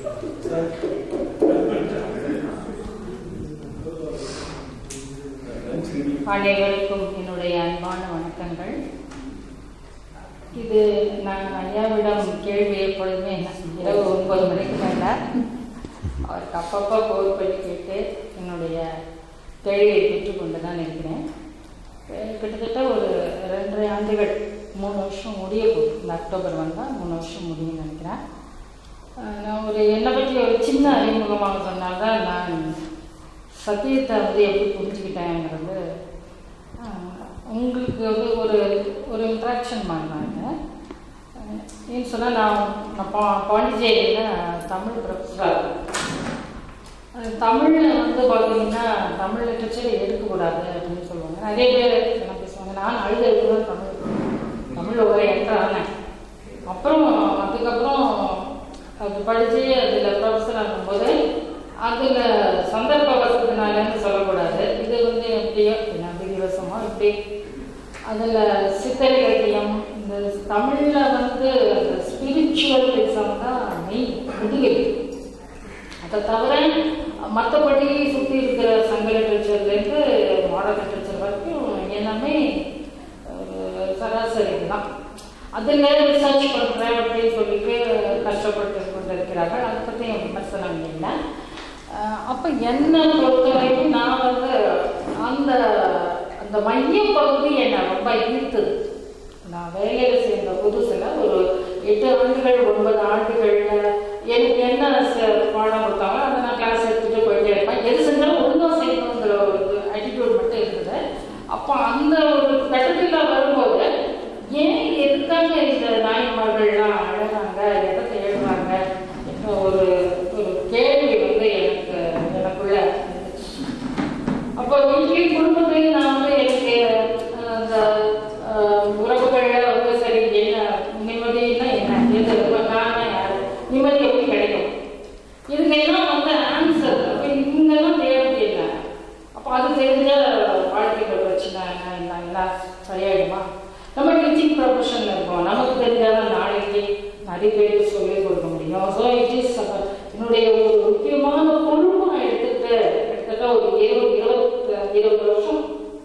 அனைவருக்கும் என்னுடைய அன்பான வணக்கங்கள் இது நான் ஐயாவிடம் கேள்வி எப்பொழுதுமே இரவு ஒன்பது மணிக்கு மேலே அவருக்கு அப்பப்போ கோர் பண்ணி கேட்டு என்னுடைய கேள்வியை பெற்றுக்கொண்டு தான் இருக்கிறேன் அஹ் கிட்டத்தட்ட ஒரு ரெண்டரை ஆண்டுகள் மூணு வருஷம் முடிய போகுது இந்த அக்டோபர் வந்தால் மூணு வருஷம் முடியும்னு நினைக்கிறேன் அஹ் நான் ஒரு என்னை பற்றி ஒரு சின்ன அறிமுகமாக சொன்னால்தான் நான் சத்தியத்தை வந்து எப்படி புரிஞ்சுக்கிட்டேங்கிறது ஆஹ், உங்களுக்கு வந்து ஒரு ஒரு இன்ட்ராக்ஷன் பண்ணாங்க ஏன்னு சொன்னால் நான் நான் பா பாண்டிச்சேரியில் தமிழ் ப்ரொஃபஸராக தமிழில் வந்து பார்த்தீங்கன்னா தமிழ் லிட்ரேச்சர் எடுக்கக்கூடாது அப்படின்னு சொல்லுவாங்க நிறைய பேர் என்ன பேசுவாங்க நான் அழுத எழுதுவேன் தமிழ் தமிழ் ஒரு என்ட்ரு ஆனேன் அப்புறம் அதுக்கப்புறம் அது படித்து அதில் ப்ரொஃபஸர் ஆகும்போது அதில் சந்தர்ப்ப வசதினாலன்னு சொல்லக்கூடாது இது வந்து எப்படியோ விதிவசமாக இப்படி அதில் சித்தர் இலக்கியம் இந்த தமிழில் வந்து அந்த ஸ்பிரிச்சுவலிசம் தான் மெயின் முதுகை அதை தவிர மற்றபடி சுற்றி இருக்கிற சங்க லிட்ரேச்சர்லேருந்து மாடர்ன் லிட்ரேச்சர் வரைக்கும் எல்லாமே ஒரு சராசரி தான் அதில் ரிசர்ச் பண்ணுறேன் அப்படின்னு சொல்லிட்டு கஷ்டப்பட்டு கொண்டு இருக்கிறார்கள் அதை பற்றி விமர்சனம் இல்லை அப்போ என்னை பொறுத்த வரைக்கும் நான் வந்து அந்த அந்த மைய பகுதி என்னை ரொம்ப ஈர்த்தது நான் வேலையில் சேர்ந்த புதுசில் ஒரு எட்டு ஆண்டுகள் ஒன்பது ஆண்டுகளில் எனக்கு என்ன ச- பாடம் கொடுத்தாங்களோ அதை நான் கிளாஸ் எடுத்துகிட்டு போயிட்டே இருப்பேன் எது செஞ்சாலும் ஒழுங்காக செய்யணுங்கிற ஒரு ஆட்டிடியூட் மட்டும் இருந்தது அப்போ அந்த ஒரு கட்டத்தில் வரும்போது ஏன் எதுக்காக இந்த நாயன்மார்கள்லாம் அழகாங்க எதை தேடுறாங்க என்ற ஒரு ஒரு கேள்வி வந்து எனக்கு எனக்குள்ள இருந்துச்சு அப்போ வீட்லேயும் குடும்பத்தையும் நான் வந்து எனக்கு அஹ், அந்த அஹ், உறவுகள்ல வந்து சரி என்ன நிம்மதினா என்ன எது நான் யாரு நிம்மதி எப்படி கிடைக்கும் இதுக்கெல்லாம் வந்து ஆன்சர் அப்போ இவங்கெல்லாம் தேவை இல்லை அப்போ அது தெரிஞ்ச வாழ்க்கைக்கு பிரச்சனை என்ன என்ன எல்லாம் சரியாயிடுமா நம்ம டீச்சிங் ப்ரொஃபஷனில் இருக்கோம் நமக்கு தெரிஞ்சாதான் நாளைக்கு நிறைய பேருக்கு சொல்லிக் கொடுக்க முடியும் ஸோ இட் இஸ் என்னுடைய ஒரு முக்கியமான பொறுப்பு நான் எடுத்துக்கிட்டு கிட்டத்தட்ட ஒரு இருபது இருபத்தி இருபது வருஷம்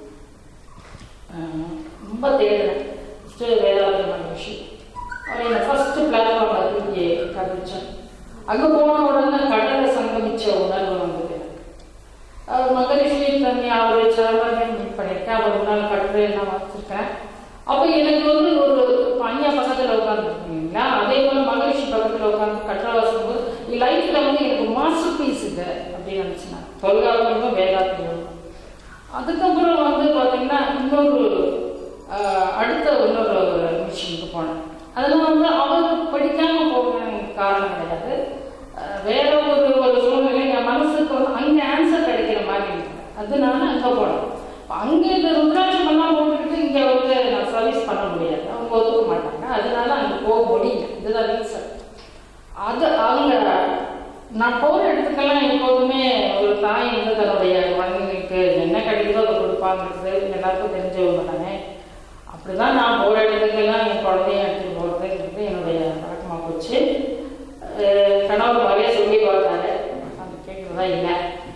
ஆஹ், ரொம்ப தேடுறேன் ஃபஸ்ட்டு வேதாந்த மகிழ்ச்சி அவர் என்னை ஃபஸ்ட்டு பிளாட்ஃபார்மில் தூக்கி காமிச்சேன் அங்கே போன உடனே கடலை சங்கமிச்ச உணர்வு வந்தது எனக்கு அவர் மகரிஷி தண்ணி அவர் சேர்மன் மீட் பண்ணியிருக்கேன் அவர் முன்னால் கட்டுரை எல்லாம் வச்சிருக்கேன் அப்போ எனக்கு வந்து ஒரு இப்ப ஐயா பக்கத்தில் உட்காந்துருக்கீங்களா அதே போல் மகரிஷி பக்கத்தில் உட்காந்து கட்டுரை வாசிக்கும்போது என் லைஃப்பில் வந்து எனக்கு மாஸ்டர் பீஸ் இது அப்படின்னு நினச்சினேன் தொல்காப்பியமும் வேதாத்தியமும் அதுக்கப்புறம் வந்து பார்த்தீங்கன்னா இன்னொரு ஆஹ், அடுத்த இன்னொரு மிஷினுக்கு போனேன் அதில் வந்து அவர் படிக்காம போக காரணம் கிடையாது ஆஹ், வேற ஒரு ஒரு சூழ்நிலை என் மனசுக்கு வந்து அங்கே ஆன்சர் கிடைக்கிற மாதிரி இருந்தது அதனால அங்கே போனோம் அங்கே இந்த ருத்ராட்சம் எல்லாம் போட்டுக்கிட்டு இங்கே வந்து நான் சர்வீஸ் பண்ண முடியாது அவங்க ஒத்துக்க மாட்டாங்க அதனால அங்கே போக முடியல இதுதான் ரீசன் அது அவங்க நான் போகிற இடத்துக்கெல்லாம் எப்போதுமே ஒரு தாய் வந்து தன்னுடைய குழந்தைங்களுக்கு என்ன கிடைக்குதோ அதை கொடுப்பாங்கிறது எல்லாருக்கும் தெரிஞ்சவங்க தானே அப்படிதான் நான் போகிற இடத்துக்கெல்லாம் என் குழந்தைய எடுத்துட்டு போகிறதுங்கிறது என்னுடைய பழக்கமாக போச்சு அஹ் கணவர் மாதிரியே சொல்லி பார்த்தாரு அது கேட்குறதா இல்லை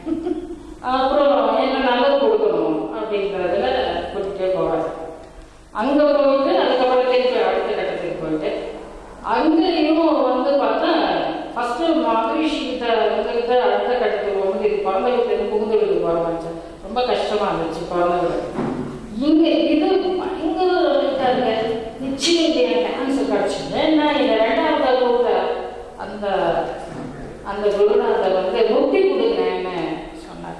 அப்புறம் என்ன நல்லது கொடுக்கணும் அப்படிங்கிறதுல கூட்டிகிட்டே போவார் அங்கே போயிட்டு அதுக்கப்புறம் திருப்பி அடுத்த கட்டத்துக்கு போயிட்டு அங்கேயும் வந்து பார்த்தா ஃபஸ்ட்டு மகரிஷி கிட்ட வந்துக்கிட்ட அடுத்த கட்டத்துக்கு போகும்போது இது பிறந்த வீட்டுலேருந்து புகுந்த வீட்டுக்கு வரமாச்சு ரொம்ப கஷ்டமாக இருந்துச்சு பிறந்த வீடு இங்கே இது பயங்கர இருக்காங்க நிச்சயம் இல்லையா கேன்சர் கிடச்சிது ஏன்னா இந்த ரெண்டாவது கூட்ட அந்த அந்த குருநாதர் வந்து முட்டி கொடுக்குறேன்னு சொன்னார்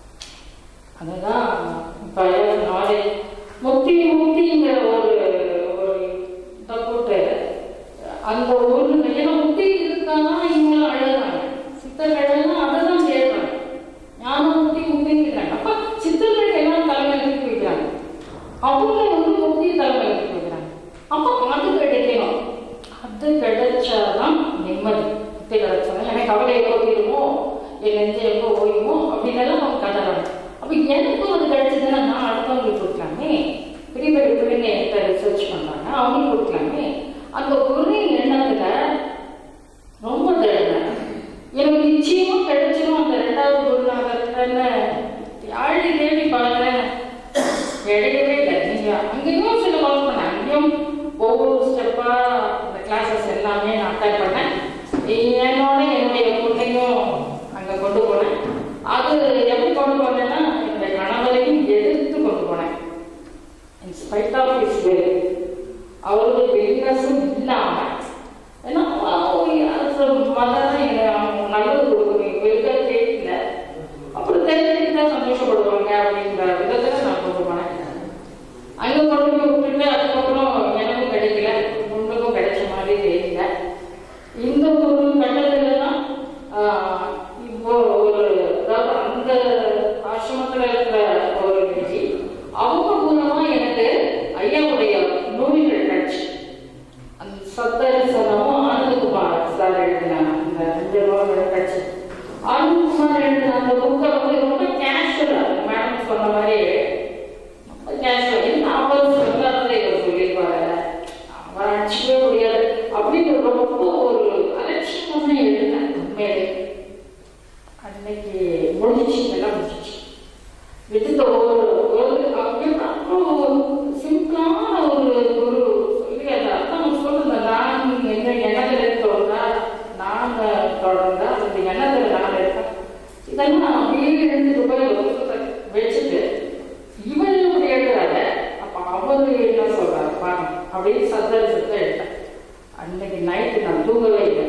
அதுதான் இப்போ நாளை முக்தி முக்திங்கிற ஒரு ஒரு இதை போட்டு அந்த ஒரு ஏன்னா முக்தி இருக்காங்க இவங்களும் அழகாங்க சித்தர்கள்லாம் அதை தான் கேட்குறாங்க ஞானம் முக்தி முக்திங்கிறாங்க அப்போ சித்தர்கள் எல்லாம் தலைமையில் தூக்கி வைக்கிறாங்க அவங்க வந்து முக்தி தலைமையில் தூக்கி வைக்கிறாங்க அப்போ அது கிடைக்கணும் அது கிடைச்சாதான் நிம்மதி முக்தி கிடைச்சாதான் எனக்கு கவலை ஓட்டிடுமோ என் நெஞ்சு எவ்வளோ ஓயுமோ அப்படின்னு எல்லாம் அவங்க கதறாங்க அப்போ எனக்கும் அது கிடைச்சதுன்னா நான் அடுத்தவங்களுக்கு கொடுக்கலாமே பெரிய பெரிய பிள்ளைங்க என்கிட்ட ரிசர்ச் பண்ணுறாங்க அவங்களுக்கு கொடுக்கலாமே அந்த ஒரே எண்ணத்துல ரொம்ப தேடுறேன் நிச்சயமா கிடைச்சிரும் அந்த ரெண்டாவது குருநாதர்ன்னு ஆழி தேடி பார்க்குறேன் கிடைக்கவே இல்லை நீங்க அங்கேயும் சில ஒர்க் பண்ணேன் அங்கேயும் ஒவ்வொரு ஸ்டெப்பா அந்த கிளாஸஸ் எல்லாமே நான் அட்டன் பண்ணேன் என்னோட என்னுடைய பொண்ணையும் அங்க கொண்டு போனேன் அது எப்படி கொண்டு போனேன்னா என்னுடைய கணவரையும் எதிர்த்து கொண்டு போனேன் இன் ஸ்பைட் ஆஃப் இஸ் அவருடைய வில்னஸும் இல்லாம ஏன்னா மதம் நல்லது கொடுக்கணும் வெல்கம் கேட்கல அப்புறம் தெரிஞ்சுக்கிட்டா சந்தோஷப்படுவாங்க அப்படின்ற விதத்துல நான் கொண்டு போனேன் அங்க கொண்டு போய் விட்டுட்டு அதுக்கப்புறம் எனக்கும் கிடைக்கல பொண்ணுக்கும் கிடைச்ச மாதிரி தெரியல இந்த ஒரு கட்டத்துல தான் ஆஹ், இப்போ ஒரு அதாவது அந்த ஆசிரமத்துல இருக்கிற ஒரு நிதி அவங்க மூலமா எனக்கு ஐயாவுடைய நூல்கள் கிடைச்சு அந்த சத்தரிசனமும் ஆனந்தகுமார் சார் எழுதின அந்த ரெண்டு நூல்கள் கிடைச்சு ஆனந்தகுமார் எழுதின அந்த புக்கை வந்து ரொம்ப கேஷுவலா மேடம் சொன்ன மாதிரி ரொம்ப கேஷுவல் என்ன அவர் சொல்லாததை இவர் சொல்லியிருப்பாரு அவர் அடிச்சுக்கவே முடியாது அப்படின்னு ரொம்ப ஒரு அலட்சியமான எழுதினேன் உண்மையிலே அன்னைக்கு முடிஞ்சிச்சு எல்லாம் முடிஞ்சிச்சு விட்டுட்ட ஒரு ஒரு அப்படியே அவ்வளோ சிம்பிளான ஒரு குரு சொல்லி அந்த அர்த்தம் சொல்லுங்க நான் என்ன எண்ணத்தில் தொடர்ந்தா நான் தொடர்ந்தா அந்த எண்ணத்தில் நான் இருக்கேன் இதெல்லாம் நான் அப்படியே எடுத்துட்டு போய் ஒரு புத்தகத்தை வச்சுட்டு இவர் இப்படி எழுதுறாரு அப்ப அவரு என்ன சொல்றாரு பாருங்க அப்படின்னு சத்தம் சத்தம் எடுத்தேன் அன்னைக்கு நைட்டு நான் தூங்கவே இல்லை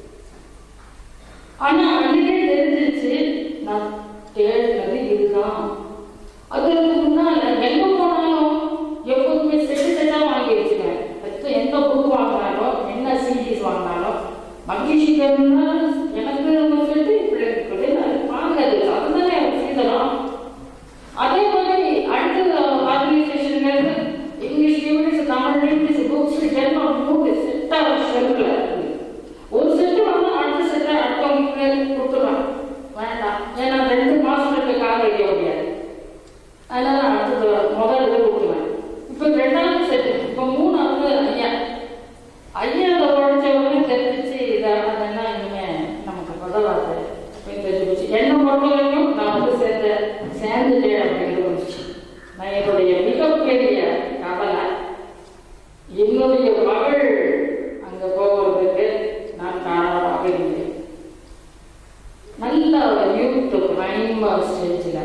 ஆனா அன்னைக்கே தெரிஞ்சிருச்சு நான் தேடினது இதுதான் அதுக்கு முன்னால எங்க போனாலும் எப்போதுமே செட்டு செட்டா வாங்கி வச்சுக்கேன் எத்த- எந்த புக் வாங்கினாலும் என்ன சீரீஸ் வாங்கினாலும் மகிழ்ச்சி பேருன்னா எனக்கு ஒரு செட்டு பிள்ளைங்களுக்கு நான் வாங்காது அதுதானே எனக்கு சீதனம் அதே மாதிரி அடுத்த ஆர்கனைசேஷன்ல இருந்து English units Tamil English books German மூணு செட்டா ஷெல்ஃப்ல ஒரு செட்டு வந்து அடுத்த செட்டை அடுத்தவங்களுக்கு கொடுத்துருவேன் வேண்டாம் ஏன்னா ரெண்டு மாசத்துக்கு கால வைக்க முடியாது அதனால அடுத்தது முதல் இதை கொடுத்துருவேன் இப்போ ரெண்டாவது செட்டு இப்போ மூணாவது ஐயா ஐயா அதை உழைச்சவங்க தெரிஞ்சிச்சு இதை அதெல்லாம் இனிமே நமக்கு உதவாது அப்படின்னு தெரிஞ்சு போச்சு என்னை பொறுத்த வரைக்கும் நான் வந்து சேர்ந்த சேர்ந்துட்டேன் அப்படின்னு வந்துச்சு நான் என்னுடைய மிகப்பெரிய கவலை என்னுடைய மகள் அங்க போகிறதுக்கு நான் காரணமாக இருந்தேன் நல்ல ஒரு யூத் பிரைம் ஸ்டேஜில்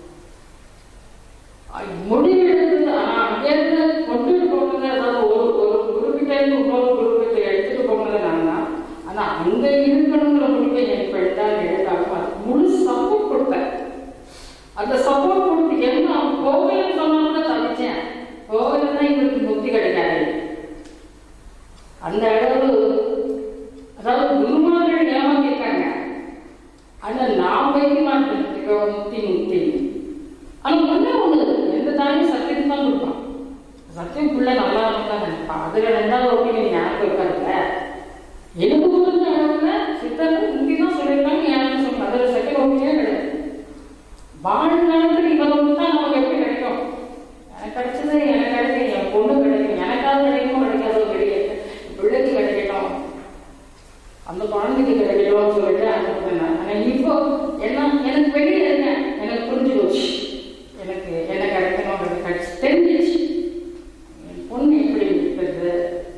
முடிவு எடுத்தது ஆனால் அங்கேருந்து கொண்டுட்டு போனது அதாவது ஒரு ஒரு குருக்கிட்ட இருந்து இன்னொரு குருக்கிட்ட எடுத்துட்டு போனது நான் தான் ஆனால் அங்கே இருக்கணுங்கிற முடிவை என் இப்போ எடுத்தாங்க எடுத்தாங்க முழு சப்போர்ட் கொடுத்தேன் அந்த சப்போர்ட் கொடுத்து என்ன கோவில்னு சொன்னா கூட தவிச்சேன் கோவில் தான் இவருக்கு முக்தி கிடைக்காது அந்த அளவு அதாவது குருமார்கள் ஏமாத்திருக்காங்க ஆனா நான் வைக்க மாட்டேன் முக்தி முக்தி ஆனா ஒண்ணே ஒண்ணு எந்த தாயும் சத்தியம் தான் கொடுப்பான் சத்தியம் புள்ள நல்லா இருந்தா நினைப்பான் அதுல ரெண்டாவது ஒப்பீனியன் யாருக்கு இருக்காருல்ல எனக்கு புரிஞ்ச அளவுல சித்தர்கள் முக்தி தான் சொல்லியிருக்காங்க யாருக்கு சொல்லுங்க அதுல செகண்ட் ஒப்பீனியே கிடையாது வாழ்நாளுக்கு இவன் வந்து தான் நமக்கு எப்படி கிடைக்கும் எனக்கு கிடைச்சது எனக்கு கிடைக்கும் என் பொண்ணு கிடைக்கும் எனக்காவது கிடைக்கும் கிடைக்காதோ வெளியே பிள்ளைக்கு கிடைக்கட்டும் அந்த குழந்தைக்கு கிடைக்கட்டும்னு சொல்லிட்டு அனுப்புனேன் ஆனால் இப்போ என்ன எனக்கு வெளியே இருங்க எனக்கு புரிஞ்சு போச்சு எனக்கு என்ன கிடைக்கணும் எனக்கு கிடைச்சி தெரிஞ்சிச்சு என் பொண்ணு எப்படி இருக்கிறது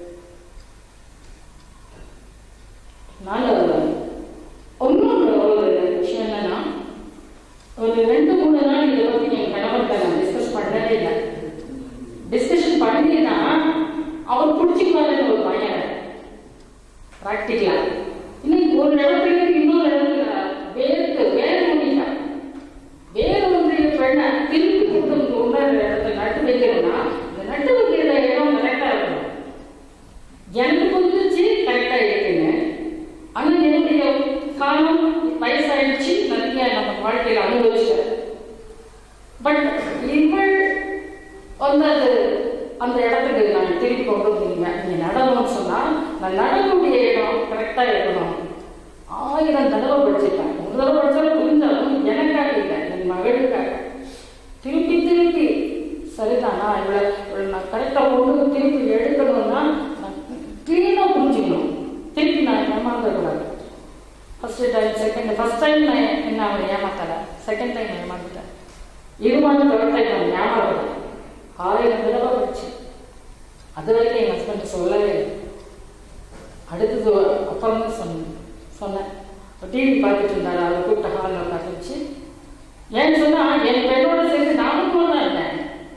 நான் இன்னொரு ஒரு விஷயம் என்னன்னா ஒரு ரெண்டு மூணு நாள் இதை பற்றி என் கணவர்கிட்ட நான் டிஸ்கஸ் பண்ணவே இல்லை டிஸ்கஷன் பண்ணினா அவர் பிடிச்சிக்குவாருன்னு ஒரு பையன் ப்ராக்டிக்கலா இன்னைக்கு ஒரு இடத்துல இருந்து இன்னொரு இடத்துல வேர்த்து வேற முடியல வேற ஒன்றிய பெண்ணை திருப்பி கொடுத்து இன்னொரு இடத்துல நட்டு வைக்கணும்னா இந்த நட்டு வைக்கிற இடம் கரெக்டா இருக்கணும் எனக்கு புரிஞ்சிச்சு கரெக்டா இருக்குங்க ஆனா என்னுடைய காலம் வயசாயிடுச்சு நிறைய நம்ம வாழ்க்கையில அனுபவிச்சேன் பட் இவள் வந்து அது அந்த இடத்துக்கு நான் திருப்பி கொண்டு வந்தீங்க நீங்க நடனம்னு சொன்னா நான் நடனக்கூடிய இடம் கரெக்டா இருக்கணும் ஆயிரம் தடவை படிச்சிருக்கேன் ஒரு தடவை படிச்சாலும் புரிஞ்சாலும் எனக்காக இல்லை என் மகளுக்காக திருப்பி திருப்பி சரிதானா இவளை இவளை நான் கரெக்டாக கொண்டு திருப்பி எடுக்கணும்னா நான் க்ளீனாக புரிஞ்சுக்கணும் திருப்பி நான் ஏமாந்துடக்கூடாது first time second first time நான் என்ன அவனை ஏமாத்தலை செகண்ட் டைம் ஏமாந்துட்டேன் இருமாந்து தேர்ட் டைம் அவன் ஞாபகம் ஆயிரம் தடவை படித்தேன் அது வரைக்கும் என் ஹஸ்பண்ட் சொல்லவே இல்லை அடுத்தது அப்புறம் தான் சொன்னேன் சொன்னேன் டிவி பார்த்துட்டு இருந்தாரு அவரை கூப்பிட்ட ஹாலில் உட்காந்து வச்சு ஏன்னு சொன்னா என் பெண்ணோட சேர்ந்து நானும் கூட தான் இருந்தேன்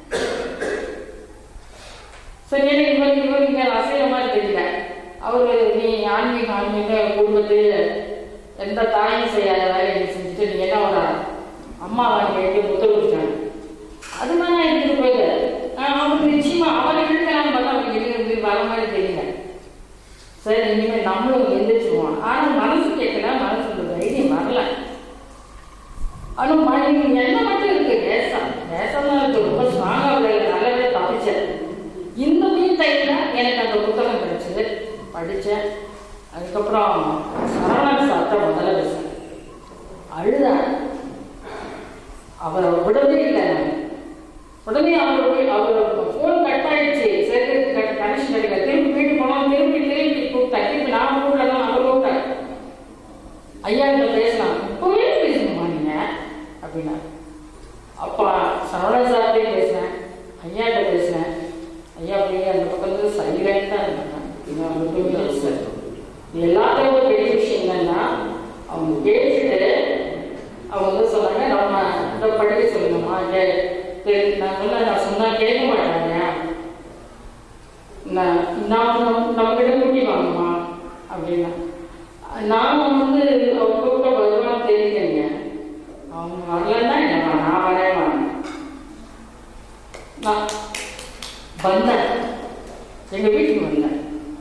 சரி எனக்கு இவர் இவர் இங்கே அசைய மாதிரி தெரியல அவர் நீ ஆன்மீக ஆன்மீக குடும்பத்தில் எந்த தாயும் செய்யாத வேலையை நீ செஞ்சுட்டு நீ என்ன ஒரு அம்மா வாங்கி வைக்க முத்த கொடுத்தாங்க அது மாதிரி நான் எடுத்துட்டு போயிடுறேன் அவருக்கு நிச்சயமா அவரை இழுக்கலாம் பார்த்தா அவருக்கு இருந்து வர மாதிரி தெரியல சரி இனிமேல் நம்மளும் எந்திரிச்சிருவோம் ஆனால் மனசு கேட்கல மனசு தைரியம் வரல ஆனால் மணி என்ன மட்டும் இருக்கு நேசம் நேசமா இருக்கு ரொம்ப ஸ்ட்ராங்காக உள்ள நல்லாவே தப்பிச்சேன் இந்த மீன் டைம்ல எனக்கு அந்த புத்தகம் கிடைச்சது படித்தேன் அதுக்கப்புறம் சரவணன் சாப்பிட்ட முதல்ல பேசுறேன் அழுதேன் அவரை விடவே இல்லை நான். உடனே அவர் போய் அவர் ஃபோன் கட் ஆயிடுச்சு சரி கனெக்ஷன் கிடைக்கல திரும்பி வீட்டு போனோம் திரும்பி திரும்பி கூப்பிட்டேன் திரும்பி நான் கூப்பிடலாம் அவர் கூப்பிட்டேன் ஐயா கிட்ட பேசலாம் இப்பவே பேசணுமா நீங்க அப்படின்னா அப்பா சரவண சார்ட்டையும் பேசினேன் ஐயாட்ட பேசினேன் ஐயா அப்படியே அந்த பக்கத்துல சைலண்டாக இருந்தாங்க இது அவங்க டூ மினிட்ஸ் இது எல்லாத்தையும் ஒரு பெரிய விஷயம் என்னன்னா அவங்க கேட்டுட்டு அவங்க வந்து சொன்னாங்க நம்ம இதை படிக்க சொல்லணுமா இல்லை சரி, நான் சொன்ன நான் சொன்னா கேட்க மாட்டாங்க நான் நான் நம்ம- நம்ம கிட்ட கூட்டி வாங்கம்மா அப்படின்னா நான் வந்து அவங்க கூப்பிட்ட வருவான்னு தெரியலைங்க அவங்க வரலன்னா என்னம்மா நான் வரேன் வாங்க நான் வந்தேன் எங்க வீட்டுக்கு வந்தேன்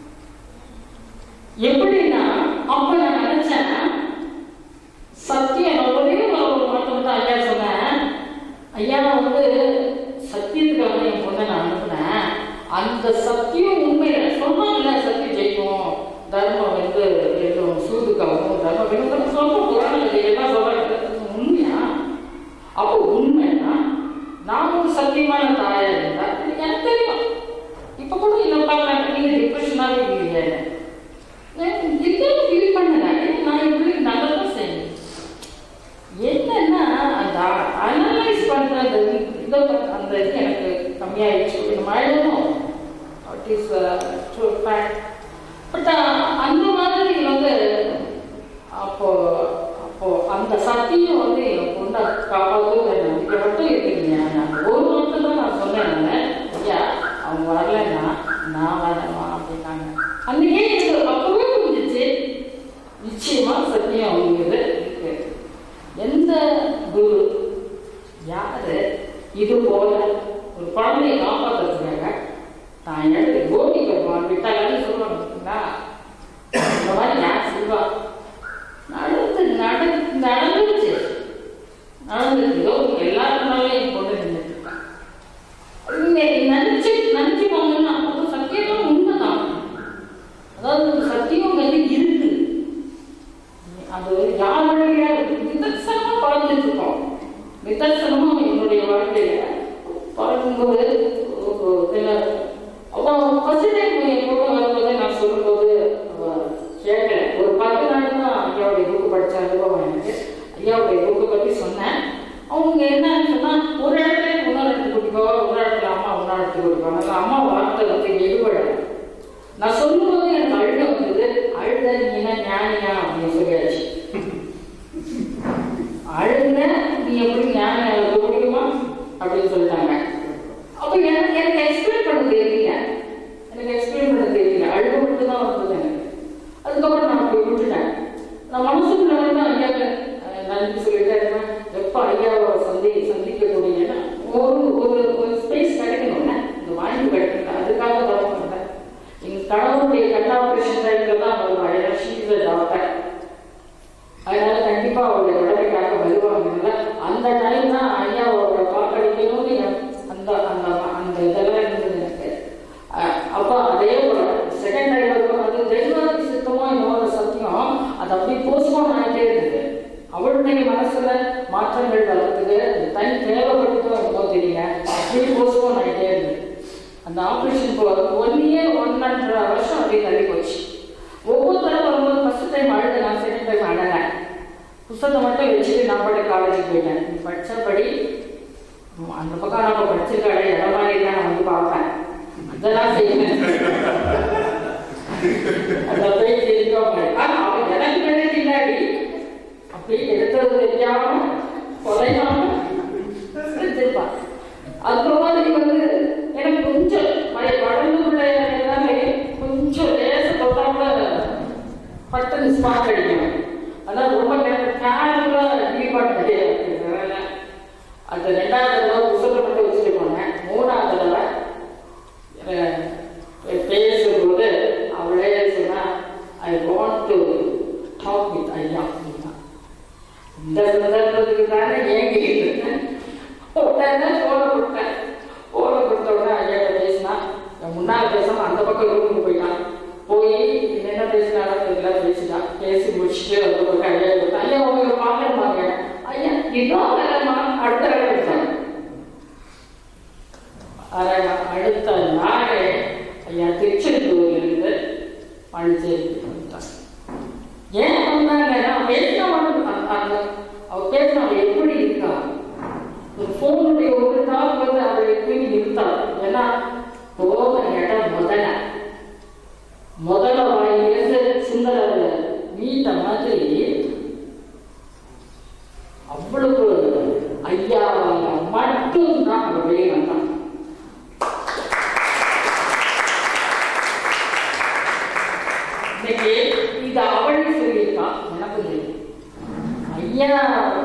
எப்படின்னா அப்ப நான் நினைச்சேன் சத்தியம் நான் ஒரே ஒரு வார்த்தை மட்டும் ஐயா சொன்னேன் ஐயா வந்து சத்தியத்துக்காக என் பொண்ணை நான் அனுப்புனேன் அந்த சத்தியம் உண்மையில சொன்னாங்கல்ல சத்தியம் ஜெயிக்கும் தர்மம் வந்து எதுவும் சூதுக்காகவும் தர்மம் வேணும் சொல்ல புராணம் எல்லாம் சொல்றாங்க உண்மையா அப்போ உண்மைன்னா நான் ஒரு சத்தியமான தாயா இருந்தா இது எனக்கு தெரியும் இப்ப கூட இல்லை பார்க்கலாம் நீங்க டிப்ரெஷனாவே இல்லையே இல்லைன்னு ஃபீல் பண்ணல நான் இப்படி நல்லதான் செய்யணும் என்னன்னா அந்த அனலைஸ் பண்ற அந்த இதை பத்தி- அந்த இது எனக்கு கம்மியாயிடுச்சு நம்ம ஆயிடணும் what is true fact but அந்த மாதிரி வந்து அப்போ அப்போ அந்த சத்தியம் வந்து என் பொண்ணை காப்பாற்றுங்கிற நம்பிக்கை மட்டும் இருக்குங்க நான் ஒரு மட்டும் தான் நான் சொன்னேன் நான் ஐயா அவங்க வரலன்னா நான் வரேம்மா அப்படின்னாங்க அன்னைக்கே எனக்கு அப்பவே புரிஞ்சிச்சு நிச்சயமா சத்தியம் அவங்களுக்கு இருக்கு எந்த குரு யாரு இது போல ஒரு குழந்தையை காப்பாற்றுறதுக்காக தான் எடுத்து கோபி பெருமான் விட்டாலும் சொல்லுவாங்க பார்த்தீங்களா இந்த மாதிரி யார் சொல்வா நடந்து நட நடந்துச்சு நடந்துச்சு இதோ உங்க எல்லாருனாலும் என் பொண்ணு நின்றுட்டு இருக்கா இன்னைக்கு நினைச்சு நினைச்சு போங்கன்னா அப்போ சத்தியமா உண்மைதான் அதாவது ஒரு சத்தியம் வந்து இருக்கு அது யார் வழியா நிதர்சனமா பழந்துட்டு இருக்கோம் நிதர்சனமா என்னுடைய வாழ்க்கையில பழகும்போது அவன் ஃபர்ஸ்ட் டைம் என் கூட வரும்போது நான் சொல்லும்போது அவ கேட்கல ஒரு பத்து நாள் தான் ஐயாவுடைய புக்கு படிச்ச அனுபவம் எனக்கு ஐயாவுடைய புக்கு பற்றி சொன்னேன் அவங்க என்னன்னு சொன்னா ஒரு இடத்துல இன்னொரு இடத்துக்கு கூட்டி போவா ஒரு இடத்துல அம்மா இன்னொரு இடத்துக்கு கூட்டி போவாங்க அம்மா வார்த்தை வந்து எடுபடலை நான் சொல்லும்போது எனக்கு அழுக வந்தது அழுத நீ என்ன ஞானியா அப்படின்னு சொல்லியாச்சு அழுத நீ எப்படி ஞானம் முடியுமா அப்படின்னு சொல்லிட்டாங்க அப்ப எனக்கு எனக்கு எக்ஸ்பிளைன் பண்ண தெரியல எனக்கு எக்ஸ்பிளைன் பண்ண தெரியல அழுக மட்டும் தான் வந்தது எனக்கு அதுக்கப்புறம் நான் போய் விட்டுட்டேன் நான் மனசுக்குள்ள வந்து ஐயாவை அஹ், நன்றி சொல்லிட்டே இருந்தேன் எப்போ ஐயாவை சந்தி சந்திக்கக்கூடிய ஒரு ஒரு ஒரு ஸ்பேஸ் கிடைக்கணும்ல இந்த வாய்ப்பு கிடைக்கல அதுக்காக தான் பண்ணேன் எங்க கணவருடைய கட் ஆபரேஷன் டைம்ல தான் அவர் அழகா ஷீஸ் டாக்டர் அதனால கண்டிப்பா அவருடைய உடமைக்காக வருவாங்கல்ல அந்த டைம் தான் ஐயாவோட வாக்களிக்கணும்னு எனக்கு அந்த அந்த அந்த இதெல்லாம் இருந்தது எனக்கு அஹ் அப்போ அதே போல செகண்ட் டைம் இருக்கும் அது தெய்வாதி சித்தமோ என்னோட சத்தியம் அது அப்படியே போஸ்ட்போன் ஆகிட்டே இருந்தது அவளுடைய மனசுல மாற்றங்கள் வளர்த்துக்கு அது தனி தேவைப்பட்டுதோ என்னமோ தெரியல அப்படியே போஸ்ட்போன் ஆகிட்டே இருந்தது அந்த operation one year one and வருஷம் அப்படியே தள்ளி போச்சு ஒவ்வொரு தடவை வரும்போது ஃபர்ஸ்ட் டைம் டைம் அழுது நான் செகண்ட் டைம் அழல புத்தகத்தை மட்டும் வச்சுட்டு நான் பாட்டு காலேஜுக்கு போயிட்டேன் நீ படித்தபடி அந்த பக்கம் நம்ம படிச்சிருக்காளே இடம் மாதிரி தான் நான் வந்து பார்ப்பேன் இதெல்லாம் செய்வேன் அந்த போய் தெரிஞ்சவங்க ஆனா அவன் எனக்கு என்ன பின்னாடி அப்படியே எடுத்தது தெரியாம கொலையாம செஞ்சிருப்பான் அப்புறமா நீ வந்து எனக்கு கொஞ்சம் மழை வடலுக்குள்ள எல்லாமே கொஞ்சம் லேச தொட்டா கூட பட்டு ஸ்பாட் அடிக்கணும் அதான் ரொம்ப கேர்ஃபுல்லா டீல் பண்ணது அந்த ரெண்டாவது தடவை புத்தகம் மட்டும் வச்சுட்டு போனேன் மூணாவது தடவை அஹ், பேசும்போது அவளே சொன்னா I want to talk with ஐயா அப்படின்னா இந்த சந்தர்ப்பத்துக்கு தானே ஏங்கிட்டு இருக்கேன் உடனே போன கொடுத்தேன் போன கொடுத்த உடனே ஐயா பேசினா என் முன்னால் பேசாம அந்த பக்கம் ரூமுக்கு போயிட்டான் போய் என்ன பேசினாலும் தெரியல பேசிட்டான் பேசி முடிச்சுட்டு அந்த பக்கம் ஐயா கொடுத்தான் ஐயா உங்களை பார்க்கணுமாங்க ஐயா இன்னும் வேலைமா அடுத்த வேலை கொடுத்தாங்க அரை- அடுத்த நாளே ஐயா திருச்செந்தூரிலிருந்து பாண்டிச்சேரிக்கு வந்துட்டாங்க ஏன் வந்தாங்க நான் பேசினா மட்டும் அந்த- அந்த அவ பேசினா அவ எப்படி இருக்கா ஒரு ஃபோனுடைய ஒரு கால் வந்து அவளை எப்பயும் நிறுத்தாள் ஏன்னா போக இடம் முதல்ல முதல்ல வாயிலிருந்து சிந்தர வீட்ட மாதிரி அவ்வளவு ஐயாவால மட்டும்தான் அவள் வெளியே வந்தான் இன்னைக்கு இது அவளே சொல்லியிருக்கா எனக்கு தெரியும் ஐயா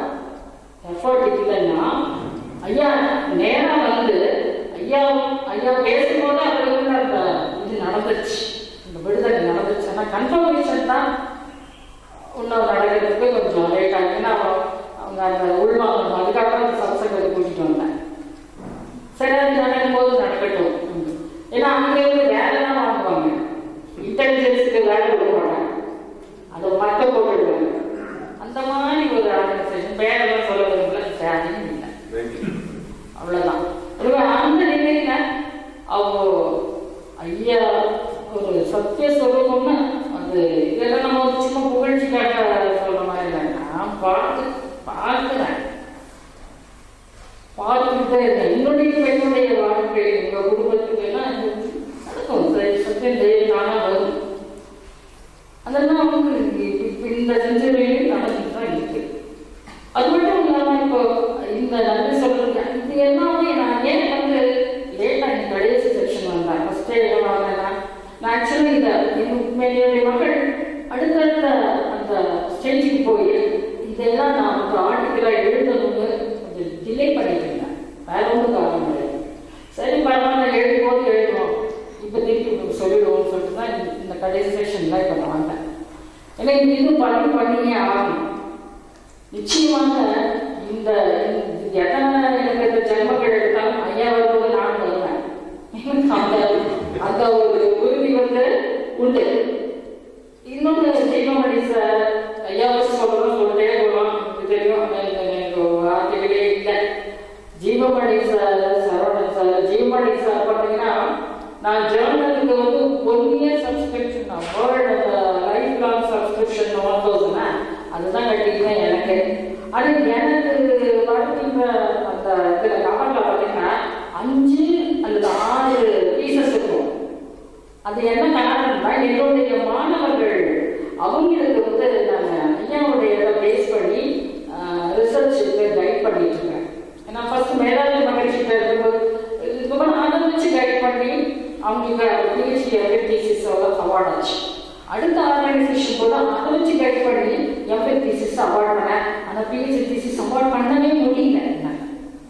எஃபர்ட் இல்லைன்னா ஐயா நேரா வந்து ஐயா ஐயா பேசும்போது அவருக்கு அந்த இது நடந்துச்சு இந்த விடுதலை நடந்துச்சு ஆனால் கன்ஃபர்மேஷன் தான் இன்னும் நடக்கிறதுக்கு கொஞ்சம் லேட் ஆகும் ஏன்னா அவ- அவங்க அந்த உள்வாங்கணும் அதுக்காக தான் அந்த சத்சங்கத்தை கூட்டிட்டு வந்தேன் சரி அது நடக்கும்போது நடக்கட்டும் ஏன்னா அங்கே இருந்து வேலை தான் வாங்குவாங்க இன்டெலிஜென்ஸுக்கு வேலை கொடுக்க மாட்டாங்க அதை மட்டும் போட்டுடுவாங்க அந்த மாதிரி ஒரு ஆர்கனைசேஷன் பேரெல்லாம் சொல்ல விரும்பல தேவையும் இல்லை அவ்வளவுதான் ஒருவே அந்த நிலையில அவங்க ஐயா ஒரு சத்திய சொல்லுவோம்னா அது இதெல்லாம் நம்ம ஒரு சும்மா புகழ்ச்சி காட்ட சொல்ற மாதிரி இல்லை நான் பார்த்து பார்க்கிறேன் பார்த்துக்கிட்டே இருக்கேன் என்னுடைய பெண்ணுடைய வாழ்க்கை உங்க குடும்பத்துக்கு எல்லாம் நடக்கும் சரி, சத்தியம் தெய்வம் தானா வரும் அதெல்லாம் வந்து இப்ப- இப்ப இந்த செஞ்சுரியிலும் நடந்துட்டு தான் இருக்கு அது மட்டும் இல்லாம இப்போ இந்த நன்றி சொல்றது இது எல்லாமே நான் ஏன் வந்து லேட்டா இந்த கடைசி செக்ஷன் வந்தேன் ஃபர்ஸ்டே என்ன வாங்கினேன்னா நான் ஆக்சுவலி இந்த என்னுடைய மக்கள் அடுத்தடுத்த அந்த ஸ்டேஜுக்கு போய் இதெல்லாம் நான் ஒரு ஆர்டிக்கலா எழுதணும்னு கொஞ்சம் டிலே பண்ணிட்டு இருந்தேன் வேற ஒன்றும் காரணம் கிடையாது சரி பரவாயில்ல எழுதும் போது எழுதுவோம் இப்போ திருப்பி சொல்லிடுவோம்னு சொல்லிட்டு தான் இந்த- இந்த கடைசி செக்ஷன்ல இப்போ நான் வந்தேன் ஏன்னா இது இது பண்ணி பண்ணியே ஆகணும் நிச்சயமாக இந்த இந்த எத்தனை எனக்கு இந்த ஜென்மங்கள் எடுத்தாலும் ஐயா வரும்போது நான் வருவேன் எனக்கு அந்த அந்த ஒரு உறுதி வந்து உண்டு இன்னொன்று ஜீவமணி சார் ஐயா சொல்றோம் சொல்லிட்டே போகலாம் இது தெரியும் ஆனா இது எனக்கு வார்த்தைகளே இல்லை Jeevamani sir Saravanan sir Jeevamani sir பார்த்தீங்கன்னா நான் ஜேர்னலுக்கு வந்து ஒன் இயர் சப்ஸ்கிரிப்ஷன் தான் வேர்ல்டு அந்த life long subscription one thousand அதுதான் கட்டிக்கிறேன் எனக்கு அது எனக்கு வருகின்ற அந்த இதில் கவரில் பார்த்தீங்கன்னா அஞ்சு அல்லது ஆறு பீசஸ் இருக்கும் அது என்ன காரணம்னா என்னுடைய மாணவர்கள் அவங்களுக்கு வந்து நான் ஐயாவுடைய இதை பேஸ் பண்ணி ரிசர்ச்சுக்கு கைட் பண்ணிட்டு இருக்கேன் ஏன்னா ஃபர்ஸ்ட் மேலாண்மை மகிழ்ச்சியில் இருக்கும்போது இதுக்கப்புறம் அதை வச்சு கைட் பண்ணி அவங்களுக்கு பிஹெச்டி எஃப்எஃப்டிசிஸ் அவார்ட் ஆச்சு அடுத்த ஆர்கனைசேஷன் போது அதை வச்சு கைட் பண்ணி எஃப்எஃப்டிசிஸ் அவார்ட் பண்ணேன் ஆனால் பிஹெச்டி திசிஸ் அவார்ட் பண்ணவே முடியல என்னால்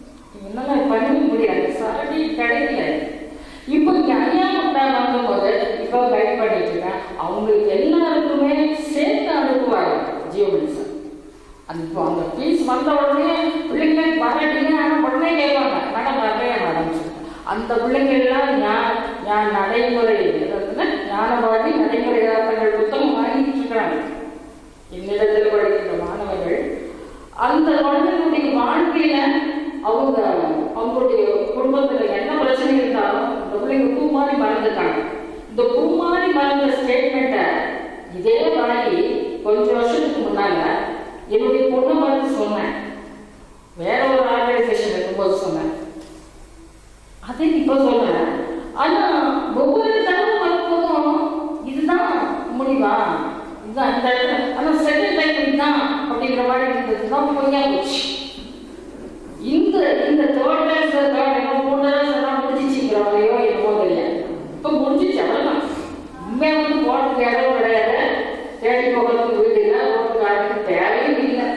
என்னால் பண்ணவே முடியல சரடி கிடைக்கல இப்போ இங்க ஐயா முட்டா வாங்கும்போது இப்போ கைட் பண்ணிட்டு இருக்கேன் அவங்களுக்கு எல்லாருக்குமே சேர்த்து அனுப்புவாங்க ஜியோமணி சார் அது இப்போ அந்த ஃபீஸ் வந்த உடனே பிள்ளைங்க வரட்டீங்க ஆனால் உடனே கேட்பாங்க மேடம் வரலையா மேடம் அந்த பிள்ளைங்க எல்லாம் ஞா- ஞா- நடைமுறை அதாவது ஞானவாதி நடைமுறை இலக்கணங்கள் புத்தகம் வாங்கிட்டு இருக்கிறாங்க என்னிடத்தில் படிக்கின்ற மாணவர்கள் அந்த குழந்தைகளுடைய வாழ்க்கையில அவங்க அவங்களுடைய குடும்பத்துல என்ன பிரச்சனை இருந்தாலும் அந்த பிள்ளைங்க பூ மாதிரி மறந்துட்டாங்க இந்த பூ மாதிரி மறந்த ஸ்டேட்மெண்ட்டை இதே மாதிரி கொஞ்சம் வருஷத்துக்கு முன்னால என்னுடைய பொண்ணை பார்த்து சொன்னேன் வேற ஒரு ஆர்கனைசேஷன் இருக்கும்போது சொன்னேன் அதை இப்ப சொல்றேன் ஆனா ஒவ்வொரு தடவை வரும்போதும் இதுதான் முடிவா இதுதான் இந்த இடத்துல ஆனா செகண்ட் டைம் இதுதான் அப்படிங்கிற மாதிரி இருந்ததுதான் பொய்யா போச்சு இந்த இந்த தேர்ட் கிளாஸ் தேர்ட் என்ன மூணு கிளாஸ் எல்லாம் முடிஞ்சிச்சுங்கிற மாதிரியோ என்னமோ தெரியல இப்போ முடிஞ்சிச்சு அவ்வளோதான் உண்மையா வந்து போகிறதுக்கு இடம் கிடையாது தேடி போகிறதுக்கு வீடு இல்லை போகிறதுக்கு அதுக்கு தேவையும் இல்லை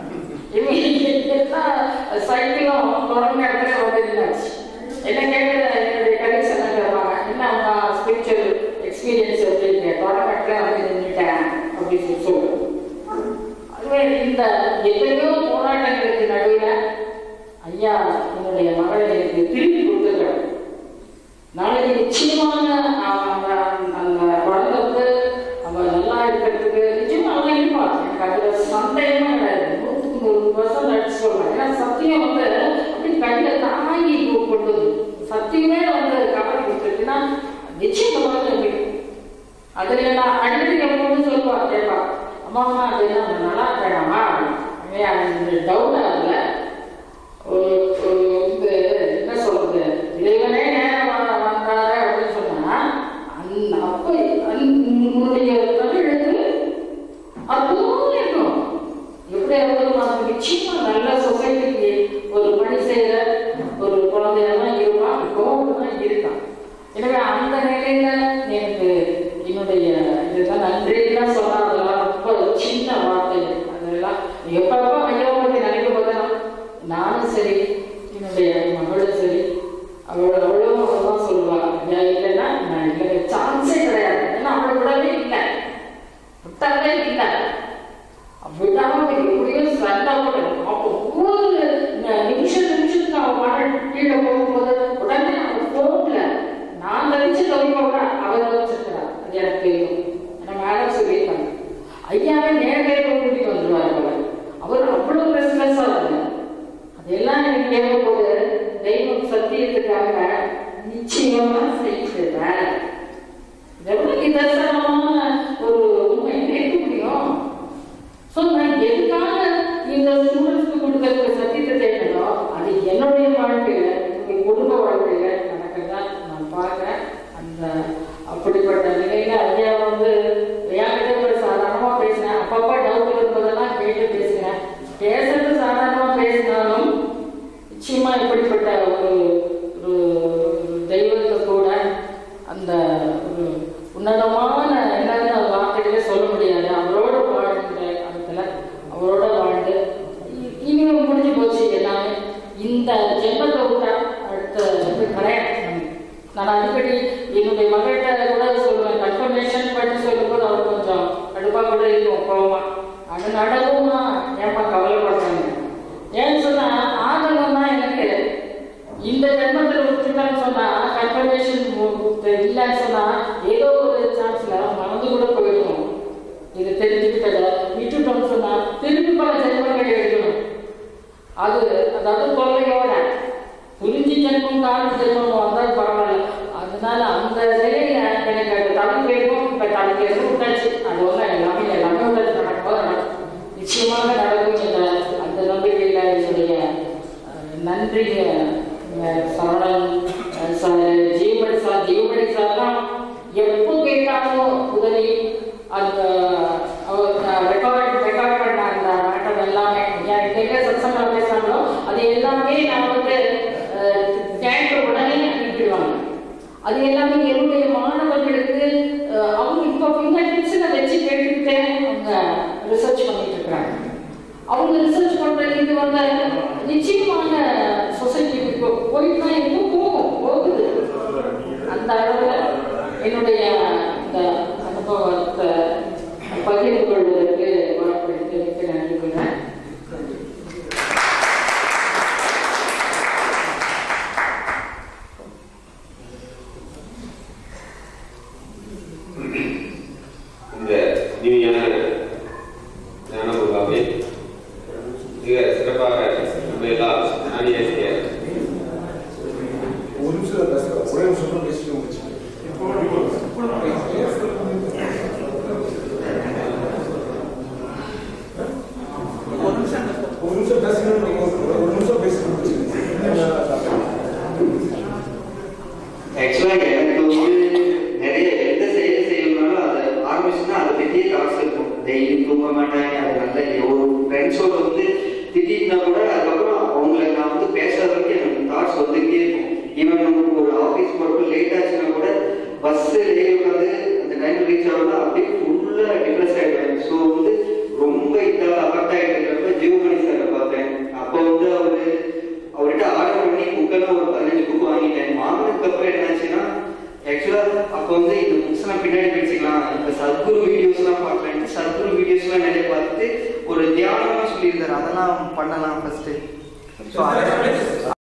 சைக்கிளும் தொடர்ந்து இடத்துல வந்து இருந்தாச்சு என்ன கேட்குற என்னுடைய கலீக்ஸ் என்ன கேட்பாங்க என்ன அவங்க ஸ்பிரிச்சுவல் எக்ஸ்பீரியன்ஸ் அப்படின்னு தொடர்ந்து இடத்துல வந்து நின்றுட்டேன் அப்படின்னு சொல்லி சொல்லுவோம் அதுவே இந்த எத்தனையோ போராட்டங்களுக்கு நடுவில் ஐயா என்னுடைய மகளை எனக்கு திருப்பி கொடுத்துருக்காரு நாளைக்கு நிச்சயமான அவங்க அந்த குழந்தைக்கு அவ நல்லா இருக்கிறதுக்கு நிச்சயமா நல்லா இருப்பா எனக்கு அதுல சந்தேகமே கிடையாது நூற்றுக்கு நூறு பர்சன்ட் அடிச்சு சொல்றேன் ஏன்னா சத்தியம் வந்து அப்படி கையில தாங்கி கொண்டு சத்தியமே வந்து கவலை கொடுத்துருக்குன்னா நிச்சயம் வந்து அப்படி அதுல நான் அடிக்கடி எப்போது சொல்லுவா கேட்பா அம்மா அம்மா அது என்ன நல்லா இருக்காடாமா டவுட் ஆகல ஒரு ஒரு இது என்ன சொல்றது இறைவனே நேரம் வ- வந்தாரு அப்படின்னு சொன்னா அந்த அப்ப அந்த- உன்னுடைய தமிழ் எழுத்து அற்புதமா இருக்கும் எப்படி இருந்தாலும் நமக்கு நிச்சயமா நல்ல சொசைட்டிக்கு ஒரு பணி செய்யற ஒரு குழந்தையெல்லாம் இருப்பான் இப்பவும் தான் இருக்கான் எனவே அந்த நிலையில எனக்கு என்னுடைய இதெல்லாம் நன்றிலாம் சொன்னா அதெல்லாம் ரொம்ப சின்ன வார்த்தை அதெல்லாம் எப்பப்போ ஐயோ பத்தி நினைக்கும் போதெல்லாம் நானும் சரி என்னுடைய மகளும் சரி அவள் அவளும் அவதான் சொல்லுவா ஐயா இல்லைன்னா நான் இல்லை சான்ஸே கிடையாது ஏன்னா அவளை விடவே இல்லை விட்டாலே இல்லை விடாம எப்படியோ சண்டை போட்டு அப்போ ஒவ்வொரு ந- நிமிஷம் நிமிஷத்துக்கு அவன் மகள் கீழே போகும்போது உடனே அவன் போகல நான் தவிச்சு தவிப்போட அவர் வச்சிருக்கிறார் அது எனக்கு தெரியும் ஏன்னா மேடம் சொல்லியிருக்காங்க ஐயாவே நேரடியாக கூட்டிட்டு வந்துருவார் அவர் அவர் அவ்வளவு ரெஸ்ட்லெஸ்ஸாக இருந்தார் அதெல்லாம் எனக்கு கேட்கும்போது தெய்வம் சத்தியத்துக்காக நிச்சயமா செய்கிறேன் எவ்வளவு நிதர்சனமான ஒரு உண்மை கேட்க முடியும் ஸோ நான் எதுக்காக இந்த ஸ்டூடெண்ட்ஸ்க்கு கொடுக்கறதுக்கு சத்தியத்தை தேடனோ அது என்னுடைய வாழ்க்கையில என்னுடைய குடும்ப வாழ்க்கையில நடக்கிறதா நான் பார்க்கிறேன் அந்த அப்படிப்பட்ட நிலையில ஐயா வந்து என்கிட்ட ஒரு சாதாரணமா பேசினேன் அப்பப்போ டவுட் இருப்பதெல்லாம் கேட்டு பேசுகிறேன் பேசுறது சாதாரணமா பேசினாலும் நிச்சயமா இப்படிப்பட்ட ஒரு ஒரு ஒரு தெய்வத்தை கூட அந்த ஒரு உன்னதமான என்னன்னு அந்த வார்த்தைகளே சொல்ல முடியாது அவரோட வாழ்கின்ற காலத்துல அவரோட வாழ்ந்து இ- இனிமே முடிஞ்சு போச்சு எல்லாமே இந்த ஜென்மத்தை விட்டா அடுத்த இது கிடையாது நமக்கு. நான் அடிக்கடி என்னுடைய மகள்கிட்ட கூட சொல்லுவேன் கன்ஃபர்மேஷன் பண்ணி சொல்லும்போது அவர் கொஞ்சம் கடுப்பா கூட இருக்கும் கோவமா அது நடக்குமா ஏமா கவலைப்படுறாங்க ஏன்னு சொன்னா ஆதங்கம் தான் எனக்கு இந்த ஜென்மத்தில் விட்டுட்டான்னு சொன்னா கன்ஃபர்மேஷன் இல்லைன்னு சொன்னா ஏதோ ஒரு சான்ஸ்ல மறந்து கூட போயிடும் இது தெரிஞ்சுக்கிட்டத விட்டுட்டோம்னு சொன்னா திருப்பி பல ஜென்மங்கள் எடுக்கணும் அது அதாவது தொல்லையோட புரிஞ்சு ஜென்மம் காரண ஜென்மம் வந்தால் பரவாயில்ல அதனால அந்த நிலையில எனக்கு அது தமிழ் கேட்கும் இப்ப தமிழ் கேட்கும் விட்டாச்சு அது ஒன்றும் எல்லாமே எல்லாமே விட்டாச்சு நடக்கும்போது நடக்கும் நிச்சயமாக நடக்கும் என்ற அந்த நம்பிக்கையில என்னுடைய அஹ், நன்றி அஹ், சரவணன் அஹ், ச- ஜீவமணி சார் ஜீவமணி சார்லாம் எப்போ கேட்டாலும் உதவி அந்த ரெக்கார்ட் ரெக்கார்ட் பண்ண அந்த மேட்டர் எல்லாமே எனக்கு எங்க சத்சங்கா பேசுறாங்களோ அது எல்லாமே நான் வந்து கேட்க உடனே அனுப்பிடுவாங்க அது எல்லாமே என்னுடைய மாணவர்களுக்கு அஹ், அவங்க இப்போ ஃபிங்கர் டிப்ஸில் வச்சு கேட்டுக்கிட்டே அவங்க ரிசர்ச் பண்ணிட்டு இருக்கிறாங்க அவங்க ரிசர்ச் பண்ற இது வந்து நிச்சயமாக சொசைட்டிக்கு போயிட்டு தான் இன்னும் போகும் போகுது அந்த அளவுல என்னுடைய இந்த அனுபவத்தை பகிர்ந்து கொள்வதற்கு வாய்ப்பளித்து மிக்க நன்றி கொள்கிறேன் இந்த இனிமையான ஞான முகாமை மிக சிறப்பாக நம்ம எல்லாம் ஞானியாகிய ஒரு நிமிஷம் பேசுறேன் ஒரே நிமிஷம் தான் பேசிட்டு முடிச்சு டெய்லி தூங்க மாட்டாங்க அது நல்ல ஒரு ஃப்ரெண்ட்ஸோட வந்து திட்டினா கூட அதுக்கப்புறம் அவங்கள நான் வந்து பேசாத வரைக்கும் எனக்கு தாட்ஸ் வந்துட்டே இருக்கும் ஈவன் நமக்கு ஒரு ஆஃபீஸ் போகிறப்ப லேட் ஆச்சுன்னா கூட பஸ்ஸு லேட் உட்காந்து அந்த டைம் ரீச் ஆகலாம் அப்படியே ஃபுல்லாக டிப்ரெஸ் ஆகிடுவேன் ஸோ வந்து ரொம்ப இதாக அஃபெக்ட் ஆகிட்டு இருக்கிறப்ப ஜீவமணி சாரை பார்த்தேன் அப்போ வந்து அவர் அவர்கிட்ட ஆர்டர் பண்ணி புக்கெல்லாம் ஒரு பதினஞ்சு புக் வாங்கிட்டேன் வாங்கினதுக்கு அப்புறம் என்னாச்சுன்னா ஆக்சுவலாக அப்போ வந்து இந்த புக்ஸ்லாம் பின்னாடி படிச்சுக்கலாம் இப்போ சத்குரு வீடியோஸ்லாம் பார்க்கலான்ட்டு சத்குரு வீடியோஸ்லாம் நிறைய பார்த்துட்டு ஒரு தியானமாக சொல்லியிருந்தாரு அதெல்லாம் பண்ணலாம் ஃபர்ஸ்ட்டு ஸோ